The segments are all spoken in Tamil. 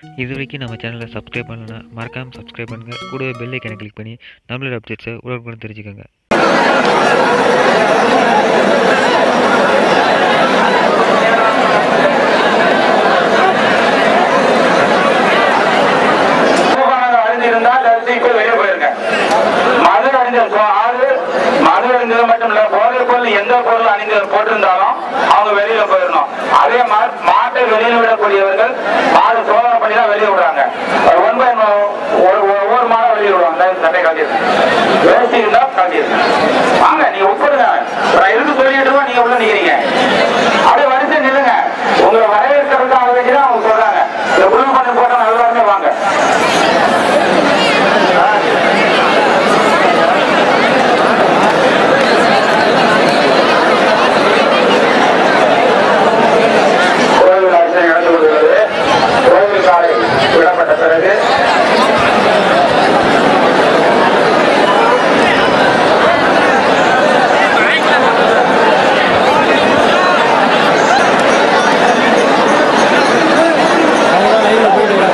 இது வரைக்கும் நம்ம சேனலை சப்ஸ்கிரைப் பண்ணலன்னா மறக்காமல் சப்ஸ்கிரைப் பண்ணுங்கள் கூடவே பெல் ஐக்கனை கிளிக் பண்ணி நம்மளோட அப்டேட்ஸை உடனுக்குடன் தெரிஞ்சுக்கோங்க சூகானது அறிந்திருந்தால் தரிசிக்கு வெளியே போயிருங்க மது அறிஞ்ச சோ- ஆறு மது அறிஞ்சது மட்டும் இல்ல போதை பொருள் எந்த பொருள் அணிந்து போட்டிருந்தாலும் அவங்க வெளியில போயிடணும் அதே மா- மாட்டை வெளியில விடக்கூடியவர்கள் மாடு சோதனை பண்ணி தான் வெளியே விடுறாங்க ஒன் பை ஒரு ஒவ்வொரு மாதம் வெளியே விடுவாங்க இந்த சட்டை கட்டிடுங்க வேஷ்டி இருந்தா கட்டிடுங்க வாங்க நீங்க ஒப்புடுங்க நான் இருந்து சொல்லிட்டு இருக்கோம், நீங்க உள்ள நிக்கிறீங்க அப்படியே வரிசை நில்லுங்க உங்களை வரவேற்கிறதுக்காக வேண்டிதான் அவங்க சொல்றாங்க இந்த குழு பண்ணி போட்டா எல்லாருமே வாங்க கோவில் அர்ச்சனை நடந்து கொள்கிறது கோவில் காலை விடப்பட்ட பிறகு அவங்க லைவ்ல போயிட்டு இருக்காங்க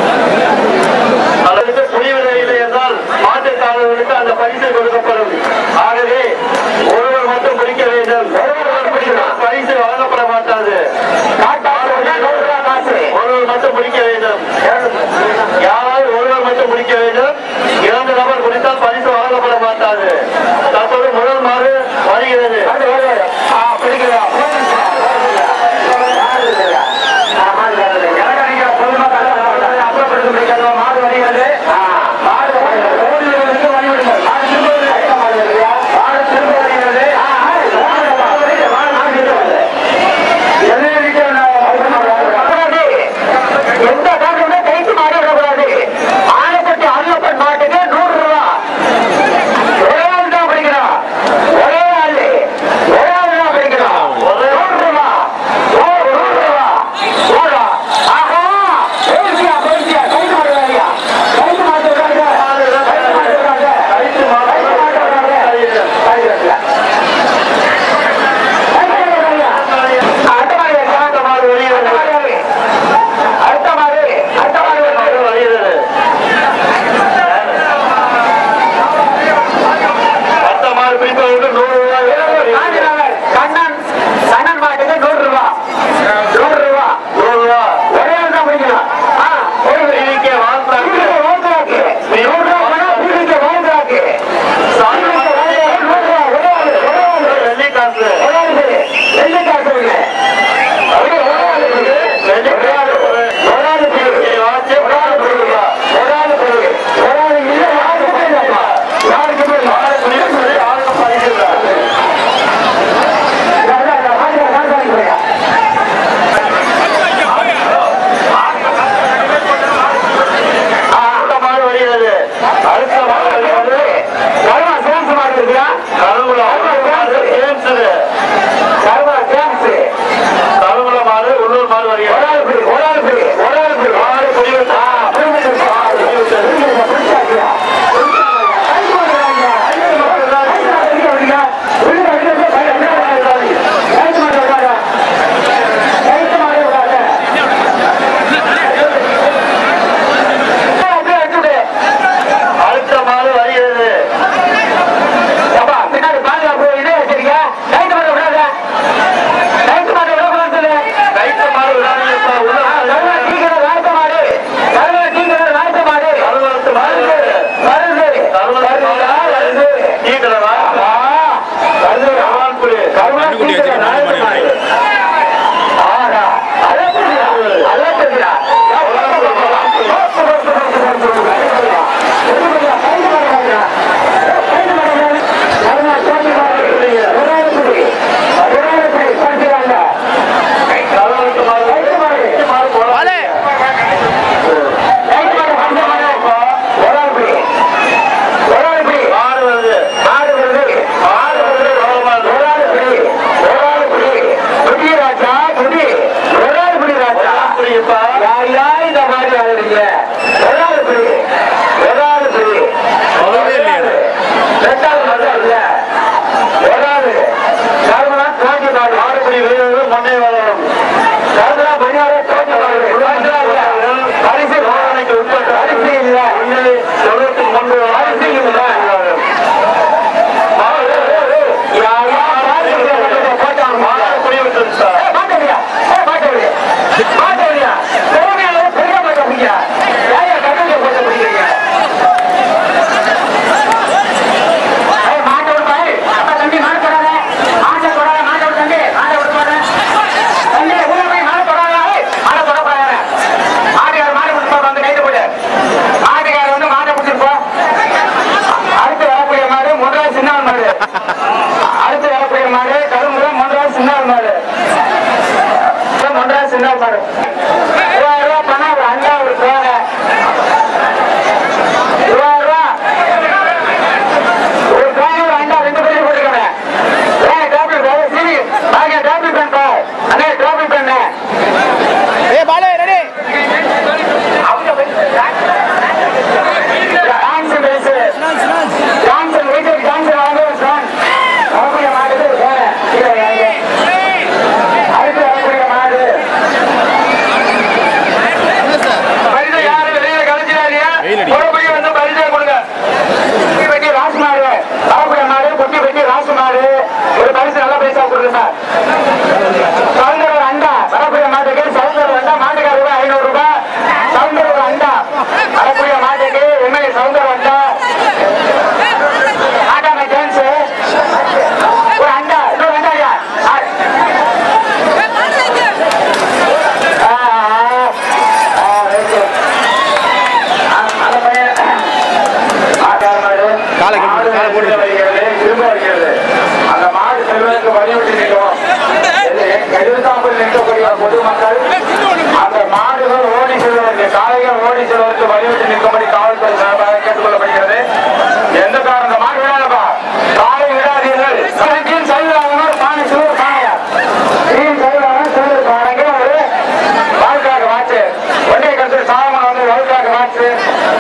ஓடி செல்வதற்கு வலியுறுத்தி நிற்கும்படி காவல்துறை சார்பாக கேட்டுக்கொள்ளப்படுகிறது எந்த காரணம் மாடு விடாதப்பா காலை விடாதீர்கள் கீழ் சைவாகணும் சாமி சிவர் சாமியா கீழ் சைவாகணும் சிவர் சாமிங்க ஒரு வாழ்க்காக வாச்சு ஒன்றிய கருத்து சாமன் வந்து வாழ்க்காக வாச்சு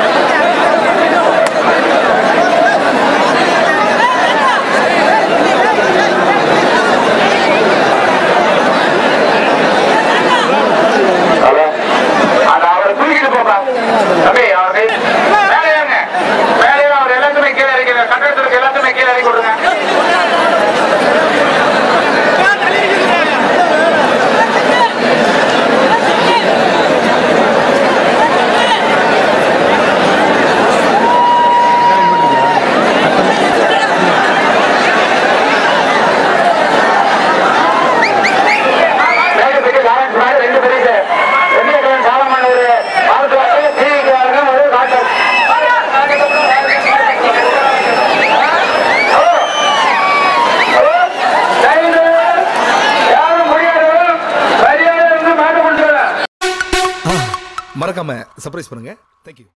ஹலோ அந்த அவரை தூக்கிட்டு போப்பா தம்பி அவர் கை மேலே ஏறுங்க மேலே ஏறு, அவர் எல்லாத்தையுமே கீழே இறக்கிற கட்டடத்திற்கு எல்லாத்தையுமே கீழே இறக்கி விடுங்க மேலே போயிட்டு லாரன்ஸ் மாதிரி ரெண்டு பெரிய வெள்ளிக்கிழமை சாலமன்னூர் பாலத்துவாசல் டிவிக்கு வாருங்க ஒரு டாக்டர் ஹலோ ஹலோ லைனு யாரும் முடியாதவரும் மரியாதை இருந்து மாட்டு கொண்டு மறக்காம சர்ப்ரைஸ் பண்ணுங்க தேங்க்யூ